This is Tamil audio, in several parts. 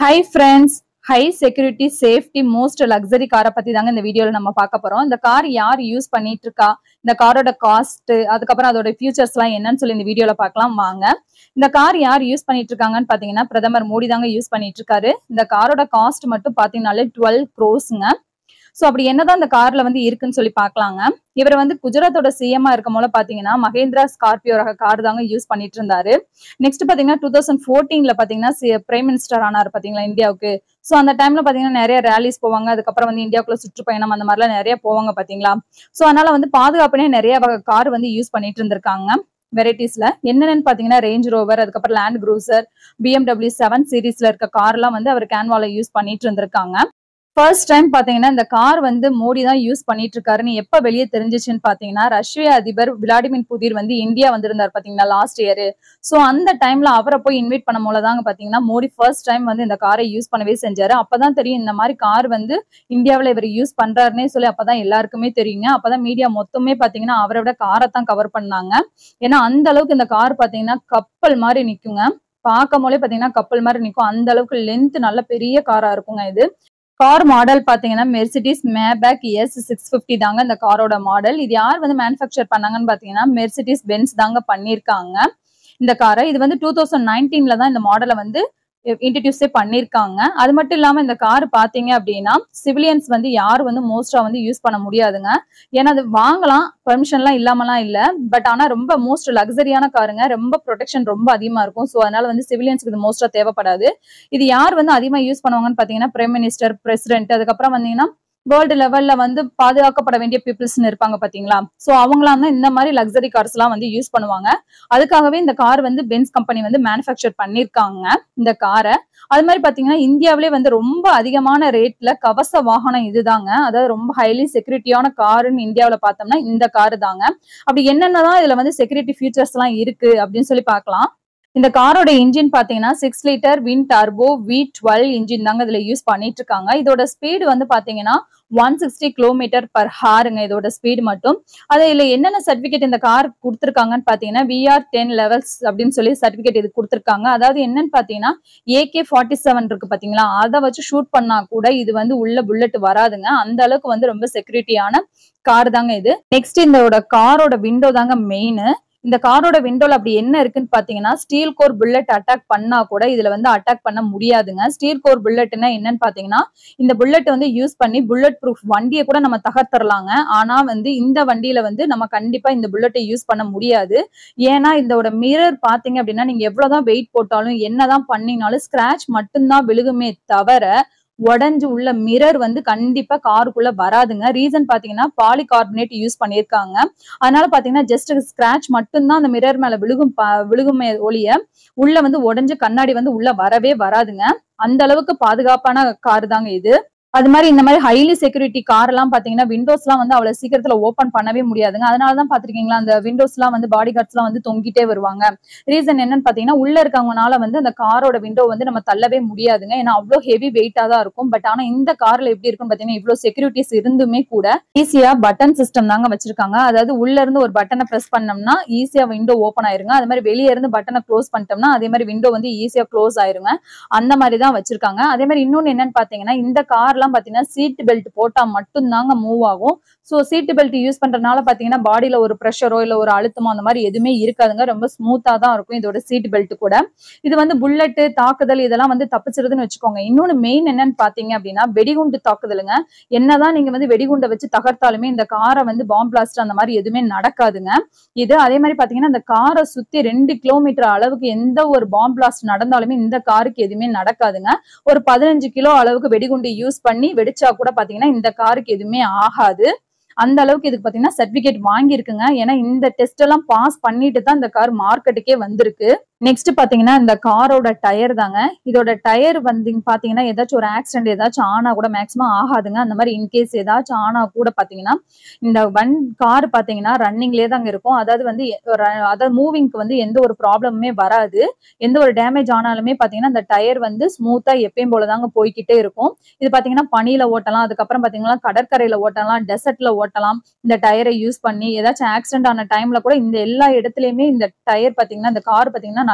high friends hi security safety most luxury காரை பத்தி தாங்க இந்த வீடியோல நம்ம பார்க்க போறோம் இந்த கார் யார் யூஸ் பண்ணிட்டு இருக்கா இந்த காரோட காஸ்ட் அதுக்கப்புறம் அதோட ஃபியூச்சர்ஸ் எல்லாம் என்னன்னு சொல்லி இந்த வீடியோல பார்க்கலாம் வாங்க இந்த கார் யார் யூஸ் பண்ணிட்டு இருக்காங்கன்னு பாத்தீங்கன்னா பிரதமர் மோடி தாங்க யூஸ் பண்ணிட்டு இருக்காரு இந்த காரோட காஸ்ட் மட்டும் பாத்தீங்கன்னாலே டுவெல் க்ரோஸ்ங்க ஸோ அப்படி என்னதான் இந்த கார்ல வந்து இருக்குன்னு சொல்லி பார்க்கலாங்க இவர் வந்து குஜராத்தோட சிஎம்மா இருக்கும் போல பாத்தீங்கன்னா மகேந்திரா ஸ்கார்பியோ ரக கார் தாங்க யூஸ் பண்ணிட்டு இருந்தாரு நெக்ஸ்ட் பாத்தீங்கன்னா டூ தௌசண்ட் ஃபோர்டீன்ல பாத்தீங்கன்னா பிரைம் மினிஸ்டர் ஆனார் பாத்தீங்களா இந்தியாவுக்கு ஸோ அந்த டைம்ல பாத்தீங்கன்னா நிறைய ரேலிஸ் போவாங்க அதுக்கப்புறம் வந்து இந்தியாவுக்குள்ள சுற்றுப்பயணம் அந்த மாதிரிலாம் நிறைய போவாங்க பாத்தீங்களா ஸோ அதனால வந்து பாதுகாப்புனே நிறைய வகை கார் வந்து யூஸ் பண்ணிட்டு இருந்திருக்காங்க வெரைட்டிஸ்ல என்னென்னு பாத்தீங்கன்னா ரேஞ்ச் ரோவர் அதுக்கப்புறம் லேண்ட் க்ரூசர் பிஎம்டபிள்யூ செவன் சீரீஸ்ல இருக்க கார்லாம் வந்து அவர் கேன்வால யூஸ் பண்ணிட்டு இருந்திருக்காங்க ஃபர்ஸ்ட் டைம் பாத்தீங்கன்னா இந்த கார் வந்து மோடி தான் யூஸ் பண்ணிட்டு இருக்காருன்னு எப்ப வெளியே தெரிஞ்சிச்சுன்னு பாத்தீங்கன்னா ரஷ்ய அதிபர் விளாடிமிர் புதிர் வந்து இந்தியா வந்திருந்தார் பாத்தீங்கன்னா லாஸ்ட் இயர் சோ அந்த டைம்ல அவரை போய் இன்வைட் பண்ண போல தாங்க பாத்தீங்கன்னா மோடி ஃபர்ஸ்ட் டைம் வந்து இந்த காரை யூஸ் பண்ணவே செஞ்சாரு அப்பதான் தெரியும் இந்த மாதிரி கார் வந்து இந்தியாவில் இவர் யூஸ் பண்றாருன்னே சொல்லி அப்பதான் எல்லாருக்குமே தெரியுங்க அப்பதான் மீடியா மொத்தமே பாத்தீங்கன்னா அவரை விட காரை தான் கவர் பண்ணாங்க ஏன்னா அந்த அளவுக்கு இந்த கார் பாத்தீங்கன்னா கப்பல் மாதிரி நிக்குங்க பார்க்கும் போலே பாத்தீங்கன்னா கப்பல் மாதிரி நிக்கும் அந்த அளவுக்கு லென்த் நல்ல பெரிய காரா இருக்குங்க இது கார் மாடல் பாத்தீங்கன்னா Mercedes Maybach S six fifty தாங்க இந்த காரோட மாடல் இது யார் வந்து மேனுஃபேக்சர் பண்ணாங்கன்னு பாத்தீங்கன்னா மெர்சிடிஸ் பென்ஸ் தாங்க பண்ணிருக்காங்க இந்த காரை இது வந்து டூ தௌசண்ட் நைன்டீன்ல தான் இந்த மாடலை வந்து இன்ட்ரடியூஸே பண்ணிருக்காங்க அது மட்டும் இல்லாம இந்த கார் பாத்தீங்க அப்படின்னா சிவிலியன்ஸ் வந்து யார் வந்து மோஸ்டா வந்து யூஸ் பண்ண முடியாதுங்க ஏன்னா அது வாங்கலாம் பெர்மிஷன்லாம் இல்லாமலாம் இல்ல பட் ஆனா ரொம்ப மோஸ்ட் லக்ஸரியான காருங்க ரொம்ப ப்ரொடெக்ஷன் ரொம்ப அதிகமா இருக்கும் ஸோ அதனால வந்து சிவிலியன்ஸ்க்கு இது மோஸ்டா தேவைப்படாது இது யார் வந்து அதிகமா யூஸ் பண்ணுவாங்கன்னு பாத்தீங்கன்னா பிரைம் மினிஸ்டர் பிரசிடென்ட் அதுக்கப்புறம் வந்தீங்கன்னா வேர்ல்டு லெவல்ல வந்து பாதுகாக்கப்பட வேண்டிய பீப்புள்ஸ்னு இருப்பாங்க பாத்தீங்களா சோ அவங்களாம் தான் இந்த மாதிரி லக்ஸரி கார்ஸ் எல்லாம் வந்து யூஸ் பண்ணுவாங்க அதுக்காகவே இந்த கார் வந்து பென்ஸ் கம்பெனி வந்து மேனுஃபேக்சர் பண்ணிருக்காங்க இந்த காரை அது மாதிரி பாத்தீங்கன்னா இந்தியாவிலே வந்து ரொம்ப அதிகமான ரேட்ல கவச வாகனம் இதுதாங்க அதாவது ரொம்ப ஹைலி செக்யூரிட்டியான காருன்னு இந்தியாவில பார்த்தோம்னா இந்த காரு தாங்க அப்படி என்னென்னதான் இதுல வந்து செக்யூரிட்டி ஃபீச்சர்ஸ் எல்லாம் இருக்கு அப்படின்னு சொல்லி பார்க்கலாம் இந்த காரோட இன்ஜின் பாத்தீங்கன்னா six litre twin turbo V twelve engine தாங்க இதுல யூஸ் பண்ணிட்டு இருக்காங்க இதோட ஸ்பீடு வந்து பாத்தீங்கன்னா ஒன் சிக்ஸ்டி கிலோமீட்டர் பர் ஹாருங்க இதோட ஸ்பீடு மட்டும் அது இதுல என்னென்ன சர்டிபிகேட் இந்த கார் கொடுத்துருக்காங்கன்னு பாத்தீங்கன்னா விஆர் டென் லெவல்ஸ் அப்படின்னு சொல்லி சர்டிபிகேட் இது கொடுத்துருக்காங்க அதாவது என்னன்னு பாத்தீங்கன்னா ஏகே ஃபார்ட்டி செவன் இருக்கு பாத்தீங்களா அதை வச்சு ஷூட் பண்ணா கூட இது வந்து உள்ள புல்லட் வராதுங்க அந்த அளவுக்கு வந்து ரொம்ப செக்யூரிட்டியான கார் தாங்க இது நெக்ஸ்ட் இதோட காரோட விண்டோ தாங்க மெயின் இந்த காரோட விண்டோல அப்படி என்ன இருக்குன்னு பாத்தீங்கன்னா ஸ்டீல் கோர் புல்லட் அட்டாக் பண்ணா கூட இதுல வந்து அட்டாக் பண்ண முடியாதுங்க ஸ்டீல் கோர் புல்லட்னா என்னன்னு பாத்தீங்கன்னா இந்த புல்லட் வந்து யூஸ் பண்ணி புல்லட் ப்ரூஃப் வண்டியை கூட நம்ம தகர்த்தரலாங்க ஆனா வந்து இந்த வண்டியில வந்து நம்ம கண்டிப்பா இந்த புல்லட்டை யூஸ் பண்ண முடியாது ஏன்னா இதோட மிரர் பாத்தீங்க அப்படின்னா நீங்க எவ்வளவுதான் வெயிட் போட்டாலும் என்னதான் பண்ணீங்கனாலும் ஸ்கிராச் மட்டும்தான் விழுகுமே தவிர உடஞ்சு உள்ள மிரர் வந்து கண்டிப்பா காருக்குள்ள வராதுங்க ரீசன் பாத்தீங்கன்னா பாலிகார்பனேட் யூஸ் பண்ணியிருக்காங்க அதனால பாத்தீங்கன்னா ஜஸ்ட் ஸ்கிராச் மட்டும்தான் அந்த மிரர் மேல விழுகும் விழுகுமே ஒளிய உள்ள வந்து உடஞ்ச கண்ணாடி வந்து உள்ள வரவே வராதுங்க அந்த அளவுக்கு பாதுகாப்பான கார் தாங்க இது அது மாதிரி இந்த மாதிரி ஹைலி செக்யூரிட்டி கார் எல்லாம் பாத்தீங்கன்னா விண்டோஸ் எல்லாம் வந்து அவ்வளவு சீக்கிரத்துல ஓபன் பண்ணவே முடியாதுங்க அதனாலதான் பாத்திருக்கீங்களா அந்த விண்டோஸ் எல்லாம் வந்து பாடி கார்ட்ஸ் எல்லாம் வந்து தொங்கிட்டே வருவாங்க ரீசன் என்னன்னு பாத்தீங்கன்னா உள்ள இருக்கவங்கனால வந்து அந்த காரோட விண்டோ வந்து நம்ம தள்ளவே முடியாதுங்க ஏன்னா அவ்வளவு ஹெவி வெயிட்டா தான் இருக்கும் பட் ஆனா இந்த கார்ல எப்படி இருக்குன்னு பாத்தீங்கன்னா இவ்வளவு செக்யூரிட்டிஸ் இருந்துமே கூட ஈஸியா பட்டன் சிஸ்டம் தாங்க வச்சிருக்காங்க அதாவது உள்ள இருந்து ஒரு பட்டனை பிரஸ் பண்ணோம்னா ஈஸியா விண்டோ ஓப்பன் ஆயிருங்க அது மாதிரி வெளியே இருந்து பட்டனை க்ளோஸ் பண்ணிட்டோம்னா அதே மாதிரி விண்டோ வந்து ஈஸியா க்ளோஸ் ஆயிருங்க அந்த மாதிரி தான் வச்சிருக்காங்க அதே மாதிரி இன்னொன்னு என்னன்னு பாத்தீங்கன்னா இந்த கார்லாம் பாத்தீங்கன்னா சீட் பெல்ட் போட்டா மட்டும் தாங்க மூவ் ஆகும் ஸோ சீட் பெல்ட் யூஸ் பண்றதுனால பாத்தீங்கன்னா பாடியில ஒரு ப்ரெஷரோ இல்ல ஒரு அழுத்தமோ அந்த மாதிரி எதுவுமே இருக்காதுங்க ரொம்ப ஸ்மூத்தா தான் இருக்கும் இதோட சீட் பெல்ட் கூட இது வந்து புல்லட்டு தாக்குதல் இதெல்லாம் வந்து தப்பிச்சிருதுன்னு வச்சுக்கோங்க இன்னொன்னு மெயின் என்னன்னு பாத்தீங்க அப்படின்னா வெடிகுண்டு தாக்குதலுங்க என்னதான் நீங்க வந்து வெடிகுண்டை வச்சு தகர்த்தாலுமே இந்த காரை வந்து பாம்பு பிளாஸ்ட் அந்த மாதிரி எதுவுமே நடக்காதுங்க இது அதே மாதிரி பாத்தீங்கன்னா இந்த காரை சுத்தி ரெண்டு கிலோமீட்டர் அளவுக்கு எந்த ஒரு பாம்பு பிளாஸ்ட் நடந்தாலுமே இந்த காருக்கு எதுவுமே நடக்காதுங்க ஒரு பதினஞ்சு கிலோ அளவுக்கு வெடிகுண்டு யூஸ் பண்ணி வெடிச்சா கூட பாத்தீங்கன்னா இந்த காருக்கு எதுவுமே ஆகாது அந்த அளவுக்கு இதுக்கு பாத்தீங்கன்னா சர்டிபிகேட் வாங்கியிருக்குங்க ஏன்னா இந்த டெஸ்ட் எல்லாம் பாஸ் பண்ணிட்டு தான் இந்த கார் மார்க்கெட்டுக்கே வந்திருக்கு நெக்ஸ்ட் பாத்தீங்கன்னா இந்த காரோட டயர் தாங்க இதோட டயர் வந்து பாத்தீங்கன்னா ஏதாச்சும் ஒரு ஆக்சிடென்ட் ஏதாச்சும் ஆனா கூட மேக்ஸிமம் ஆகாதுங்க அந்த மாதிரி இன்கேஸ் ஏதாச்சும் ஆனா கூட பாத்தீங்கன்னா இந்த வன் கார் பாத்தீங்கன்னா ரன்னிங்லேயே தாங்க இருக்கும் அதாவது வந்து அதாவது மூவிங்க்கு வந்து எந்த ஒரு ப்ராப்ளமுமே வராது எந்த ஒரு டேமேஜ் ஆனாலுமே பாத்தீங்கன்னா இந்த டயர் வந்து ஸ்மூத்தா எப்பயும் போலதாங்க போய்கிட்டே இருக்கும் இது பாத்தீங்கன்னா பனியில ஓட்டலாம் அதுக்கப்புறம் பாத்தீங்கன்னா கடற்கரையில ஓட்டலாம் டெசர்ட்ல ஓட்டலாம் இந்த டயரை யூஸ் பண்ணி ஏதாச்சும் ஆக்சிடென்ட் ஆன டைம்ல கூட இந்த எல்லா இடத்துலயுமே இந்த டயர் பாத்தீங்கன்னா இந்த கார் பாத்தீங்கன்னா நல்லா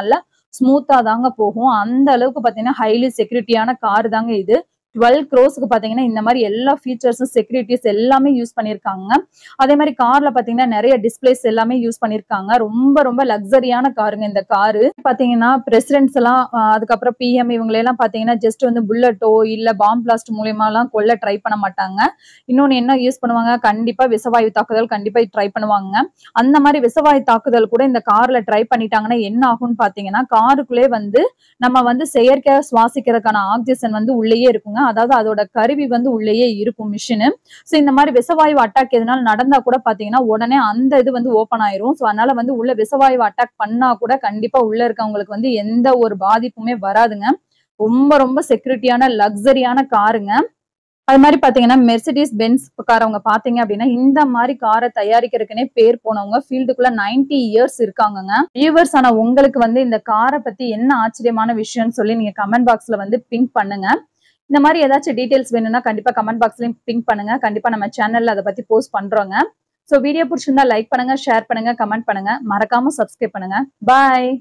ஸ்மூத்தா தாங்க போகும் அந்த அளவுக்கு பாத்தீங்கன்னா ஹைலி செக்யூரிட்டியான கார் தாங்க இது டுவெல் க்ரோஸ்க்கு பாத்தீங்கன்னா இந்த மாதிரி எல்லா ஃபீச்சர்ஸும் செக்யூரிட்டிஸ் எல்லாமே யூஸ் பண்ணியிருக்காங்க அதே மாதிரி கார்ல பாத்தீங்கன்னா நிறைய டிஸ்பிளேஸ் எல்லாமே யூஸ் பண்ணியிருக்காங்க ரொம்ப ரொம்ப லக்ஸரியான காருங்க இந்த காரு பாத்தீங்கன்னா பிரசிடென்ட்ஸ் எல்லாம் ஆஹ் அதுக்கப்புறம் பிஎம் இவங்களெல்லாம் பாத்தீங்கன்னா ஜஸ்ட் வந்து புல்லட்டோ இல்ல பாம் பிளாஸ்ட் மூலியமா எல்லாம் கொல்ல ட்ரை பண்ண மாட்டாங்க இன்னொன்னு என்ன யூஸ் பண்ணுவாங்க கண்டிப்பா விசவாயு தாக்குதல் கண்டிப்பா ட்ரை பண்ணுவாங்க அந்த மாதிரி விசவாயு தாக்குதல் கூட இந்த கார்ல ட்ரை பண்ணிட்டாங்கன்னா என்ன ஆகும்னு பாத்தீங்கன்னா காருக்குள்ளே வந்து நம்ம வந்து செயற்கையா சுவாசிக்கிறதுக்கான ஆக்சிஜன் வந்து உள்ளேயே இருக்குங்க அதாவது அதோட கருவி வந்து உள்ளேயே இருக்கும் மிஷினு ஸோ இந்த மாதிரி விசவாயு அட்டாக் எதனால நடந்தா கூட பாத்தீங்கன்னா உடனே அந்த இது வந்து ஓப்பன் ஆயிரும் ஸோ அதனால வந்து உள்ள விசவாயு அட்டாக் பண்ணா கூட கண்டிப்பா உள்ள இருக்கவங்களுக்கு வந்து எந்த ஒரு பாதிப்புமே வராதுங்க ரொம்ப ரொம்ப செக்யூரிட்டியான லக்ஸரியான காருங்க அது மாதிரி பாத்தீங்கன்னா மெர்சிடிஸ் பென்ஸ் காரவங்க பாத்தீங்க அப்படின்னா இந்த மாதிரி காரை தயாரிக்கிறதுக்குனே பேர் போனவங்க ஃபீல்டுக்குள்ள 90 இயர்ஸ் இருக்காங்கங்க வியூவர்ஸ் ஆனா உங்களுக்கு வந்து இந்த காரை பத்தி என்ன ஆச்சரியமான விஷயம்னு சொல்லி நீங்க கமெண்ட் பாக்ஸ்ல வந்து பிங்க் பண்ணுங்க இந்த மாதிரி ஏதாச்சும் டீடைல்ஸ் வேணும்னா கண்டிப்பா கமெண்ட் பாக்ஸ்லயும் பிங்க் பண்ணுங்க கண்டிப்பா நம்ம சேனல்ல அதை பத்தி போஸ்ட் பண்றோங்க ஸோ வீடியோ பிடிச்சிருந்தா லைக் பண்ணுங்க ஷேர் பண்ணுங்க கமெண்ட் பண்ணுங்க மறக்காம சப்ஸ்கிரைப் பண்ணுங்க பாய்